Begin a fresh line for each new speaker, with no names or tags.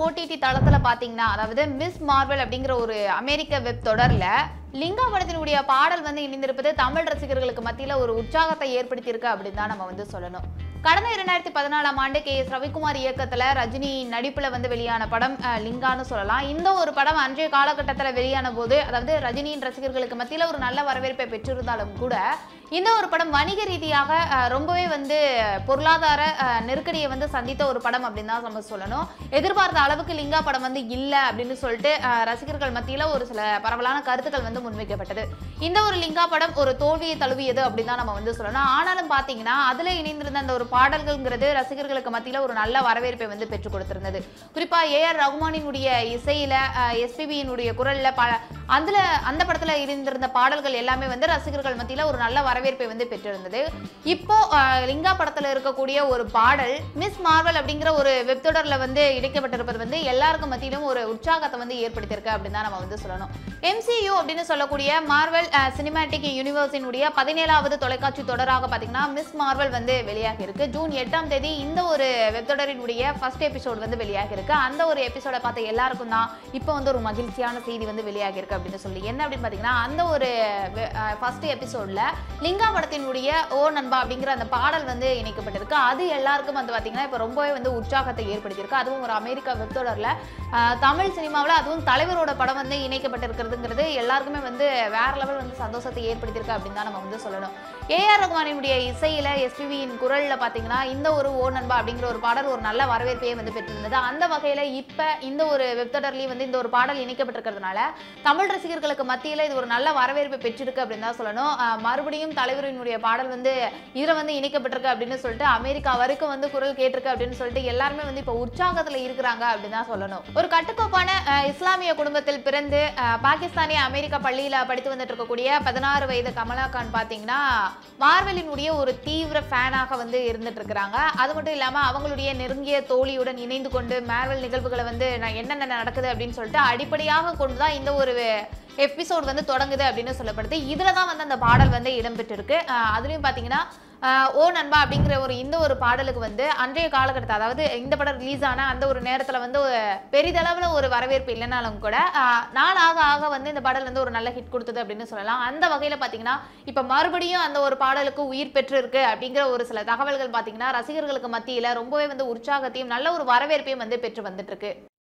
OTT தளத்துல பாத்தீங்கன்னா அதாவது மிஸ் மார்வல் அப்படிங்கிற ஒரு அமெரிக்க வெப் தொடர்ல லிங்கா படத்தினுடைய பாடல் வந்து இணைந்திருப்பது தமிழ் ரசிகர்களுக்கு மத்தியில ஒரு உற்சாகத்தை ஏற்படுத்தியிருக்கு அப்படின்னு தான் நம்ம வந்து சொல்லணும் கடந்த இரண்டாயிரத்தி பதினாலாம் ஆண்டு கே எஸ் ரவிக்குமார் இயக்கத்துல ரஜினி நடிப்புல வந்து வெளியான படம் அஹ், லிங்கான்னு சொல்லலாம் இந்த ஒரு படம் அன்றைய காலகட்டத்துல வெளியான போது அதாவது ரஜினியின் ரசிகர்களுக்கு மத்தியில ஒரு நல்ல வரவேற்பை பெற்றிருந்தாலும் கூட இந்த ஒரு படம் வணிக ரீதியாக அஹ், ரொம்பவே வந்து பொருளாதார அஹ், நெருக்கடியை வந்து சந்தித்த ஒரு படம் அப்படின்னு தான் நம்ம சொல்லணும் எதிர்பார்த்த அளவுக்கு லிங்கா படம் வந்து இல்லை அப்படின்னு சொல்லிட்டு அஹ், ரசிகர்கள் மத்தியில ஒரு சில பரவலான கருத்துக்கள் வந்து முன்வைக்கப்பட்டது இந்த ஒரு லிங்கா படம் ஒரு தோல்வியை தழுவியது அப்படின்னு தான் நம்ம வந்து சொல்லணும் ஆனாலும் பாத்தீங்கன்னா அதுல இணைந்திருந்த அந்த ஒரு பாடல்கள்ங்கிறது ரசிகர்களுக்கு மத்தியில ஒரு நல்ல வரவேற்பை வந்து பெற்றுக் கொடுத்திருந்தது குறிப்பா ஏ ஆர் ரகுமானினுடைய இசையில எஸ்பிபியினுடைய குரல்ல ப அதுல அந்த படத்துல இருந்திருந்த பாடல்கள் எல்லாமே வந்து ரசிகர்கள் மத்தியில ஒரு நல்ல வரவேற்பை வந்து பெற்றிருந்தது இப்போ அஹ், லிங்கா படத்துல இருக்கக்கூடிய ஒரு பாடல் மிஸ் மார்வல் அப்படிங்கிற ஒரு வெப் தொடர்ல வந்து இணைக்கப்பட்டிருப்பது வந்து எல்லாருக்கும் மத்தியிலும் ஒரு உற்சாகத்தை வந்து ஏற்படுத்தியிருக்கு அப்படின்னு தான் நம்ம வந்து சொல்லணும் MCU அப்படின்னு சொல்லக்கூடிய மார்வல் சினிமேட்டிக் யூனிவர்ஸினுடைய பதினேழாவது தொலைக்காட்சி தொடராக பார்த்தீங்கன்னா மிஸ் மார்வல் வந்து வெளியாகி இருக்கு ஜூன் எட்டாம் தேதி இந்த ஒரு வெப் தொடரினுடைய ஃபர்ஸ்ட் எபிசோட் வந்து வெளியாகி இருக்கு அந்த ஒரு எபிசோட பார்த்த எல்லாருக்கும் தான் இப்போ வந்து ஒரு மகிழ்ச்சியான செய்தி வந்து வெளியாகி இருக்கு அப்படின்னு சொல்லி என்ன அப்படின்னு பார்த்தீங்கன்னா அந்த ஒரு ஃபர்ஸ்ட் எபிசோட்ல லிங்கா படத்தினுடைய ஓ நண்பா அப்படிங்கிற அந்த பாடல் வந்து இணைக்கப்பட்டிருக்கு அது எல்லாருக்கும் வந்து பார்த்தீங்கன்னா இப்போ ரொம்பவே வந்து உற்சாகத்தை ஏற்படுத்தியிருக்கு அதுவும் ஒரு அமெரிக்கா வெப் தொடரில் தமிழ் சினிமாவில் அதுவும் தலைவரோட படம் வந்து இணைக்கப்பட்டிருக்கிறதுங்கிறது எல்லாருக்குமே வந்து வேற லெவல் வந்து சந்தோஷத்தை ஏற்படுத்தியிருக்கு அப்படின்னு தான் நம்ம வந்து சொல்லணும் ஏஆர் ரகுமானினுடைய இசையில எஸ்பிவியின் குரல்ல பார்த்தீங்கன்னா இந்த ஒரு ஓ நண்பா அப்படிங்கிற ஒரு பாடல் ஒரு நல்ல வரவேற்பையே வந்து பெற்றிருந்தது அந்த வகையில இப்ப இந்த ஒரு வெப் தொடர்லயும் வந்து இந்த ஒரு பாடல் இணைக்கப்பட்டிருக்கிறதுனால தமிழ் ரசிகர்களுக்கு மத்தியில இது ஒரு நல்ல வரவேற்பை பெற்றிருக்கு அப்படின்னு தான் சொல்லணும் அஹ் மறுபடியும் தலைவரினுடைய பாடல் வந்து இதுல வந்து இணைக்கப்பட்டிருக்கு அப்படின்னு சொல்லிட்டு அமெரிக்கா வரைக்கும் வந்து குரல் கேட்டிருக்கு அப்படின்னு சொல்லிட்டு எல்லாருமே வந்து இப்போ உற்சாகத்துல இருக்கிறாங்க அப்படின்னு தான் சொல்லணும் ஒரு கட்டுக்கோப்பான அஹ், இஸ்லாமிய குடும்பத்தில் பிறந்து அஹ், பாகிஸ்தானிய அமெரிக்கா பள்ளியில படித்து வந்துட்டு இருக்கக்கூடிய பதினாறு வயது கமலா கான் பாத்தீங்கன்னா மார்வெலினுடைய ஒரு தீவிர ஃபேனாக வந்து இருந்துட்டு இருக்கிறாங்க அது மட்டும் இல்லாம அவங்களுடைய நெருங்கிய தோழியுடன் இணைந்து கொண்டு மார்வெல் நிகழ்வுகளை வந்து நான் என்னென்ன நடக்குது அப்படின்னு சொல்லிட்டு அடிப்படையாக கொண்டு தான் இந்த ஒரு எபிசோட் வந்து தொடங்குது அப்படின்னு சொல்லப்படுது இதுல தான் வந்து அந்த பாடல் வந்து இடம்பெற்றிருக்கு அஹ் அதுலயும் பாத்தீங்கன்னா அஹ் ஓ நண்பா அப்படிங்கிற ஒரு இந்த ஒரு பாடலுக்கு வந்து அன்றைய காலகட்டத்தில் அதாவது இந்த படம் ரிலீஸ் ஆன அந்த ஒரு நேரத்தில் வந்து ஒரு பெரிதளவில் ஒரு வரவேற்பு இல்லைனாலும் கூட அஹ் நாள் ஆக ஆக வந்து இந்த பாடல் வந்து ஒரு நல்ல ஹிட் கொடுத்தது அப்படின்னு சொல்லலாம் அந்த வகையில் பார்த்தீங்கன்னா இப்போ மறுபடியும் அந்த ஒரு பாடலுக்கு உயிர் பெற்று இருக்கு அப்படிங்கிற ஒரு சில தகவல்கள் பார்த்தீங்கன்னா ரசிகர்களுக்கு மத்தியில் ரொம்பவே வந்து உற்சாகத்தையும் நல்ல ஒரு வரவேற்பையும் வந்து பெற்று வந்துட்டு இருக்கு